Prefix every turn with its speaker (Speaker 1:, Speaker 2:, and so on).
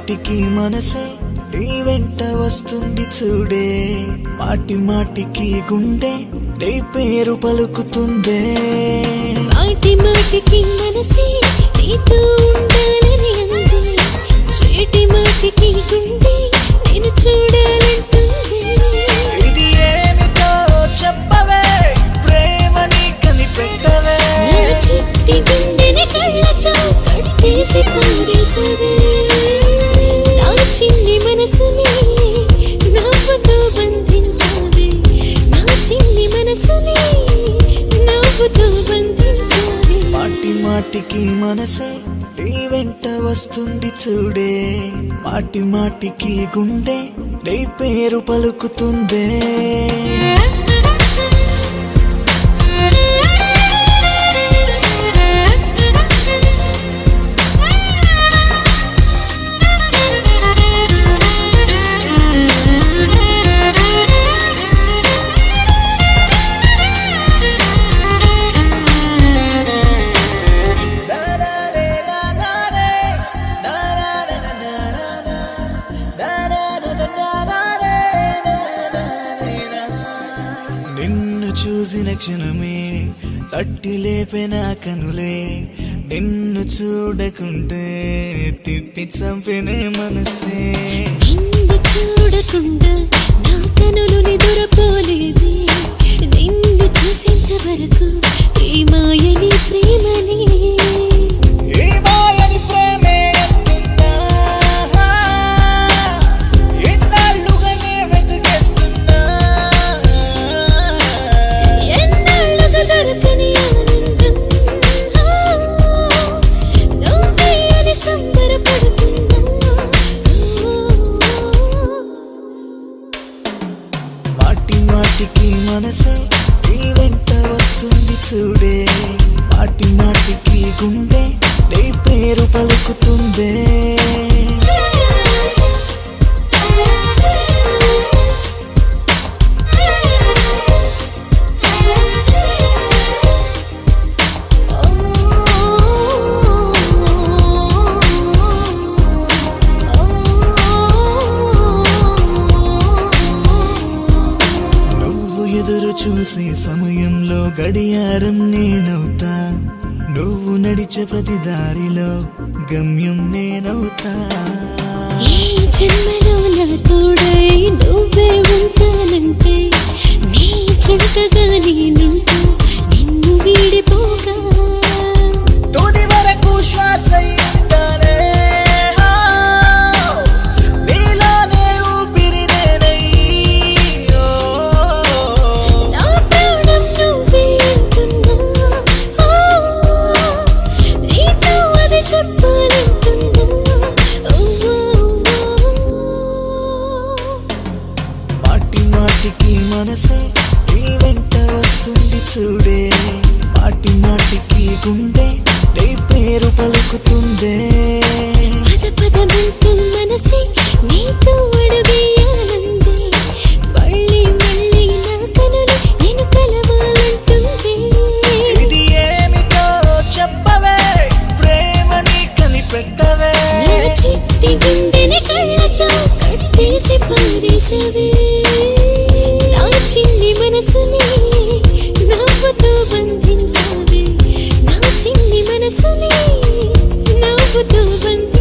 Speaker 1: మాటికి మనసే నీ వెంట వస్తుంది చూడే మాటి మాటికి గుండె నీ పేరు పలుకుతుందే
Speaker 2: మాటి మాటికి మనసే నీతో ఉండాలని అంది చేటి మాటికి గుండె నేను చూడాలంటుంది
Speaker 1: ఇది ఏమిటో చెప్పవే ప్రేమని కనిపెట్టవే
Speaker 2: నా చిట్టి గుండెని కళ్ళతో కట్టేసి పారేసవే నా చిన్ని మనసుని నవ్వుతో బంధించావే నా చిన్ని మనసుని నవ్వుతో బంధించావే
Speaker 1: మాటి మాటికి మనసే నీ వెంట వస్తుంది చూడే మాటి మాటికి గుండె నీ పేరు పలుకుతుందే నిన్ను చూసిన క్షణమే తట్టి లేపిన కనులే నిన్ను చూడకుంటే తిట్టి చంపినే మనసే
Speaker 2: నిన్ను చూడకుండా నా కనులు నిదురపోలేదు నిన్ను చూసేంత వరకు ఈ మాయని ప్రేమని
Speaker 1: ఈ మాయని ప్రేమే అంటున్నా ఎన్నాళ్ళుగానే వెతికేస్తున్నా
Speaker 2: ఎన్నాళ్ళుగా దొరకని ఆనందం నువ్వే అని సంబరపడుతున్నా
Speaker 1: మాటి మాటికి మనసే నీ వెంట వస్తుంది చూడే మాటి మాటికి గుండె నీ పేరు పలుకుతుందే నువ్వు ఎదురు చూసే సమయంలో గడియారం నేనవుతా నువ్వు నడిచే ప్రతి దారిలో గమ్యం నేనవుతా
Speaker 2: ఈ జన్మలో నా తోడై నువ్వే ఉంటానంటే నీ చెంతగా నేనుంటా నిన్ను వీడిపోగా
Speaker 1: తుది వరకు శ్వాస ఉంటానే నీలోనే ఊపిరి నేనై ఓ.
Speaker 2: నా ప్రాణం నువ్వే అంటున్నా నీతో అది చెప్పాలంటున్నా
Speaker 1: మాటి మాటికి మనసే నీ వెంట వస్తుంది చూడే మాటి మాటికి గుండె నీ పేరు పలుకుతుందే
Speaker 2: పద పదమంటూ మనసే నీతో అడుగేయాలంది మళ్ళీ మళ్ళీ నా కనులు నేను కలవాలంటుంది
Speaker 1: ఇది ఏమిటో చెప్పవే ప్రేమని కనిపెట్టవే
Speaker 2: నా చిట్టి గుండెని కళ్ళతో కట్టేసి పారేసవే నా చిన్ని మనసుని నవ్వుతో బంధించావే నా చిన్ని మనసుని నవ్వుతో బంధించావే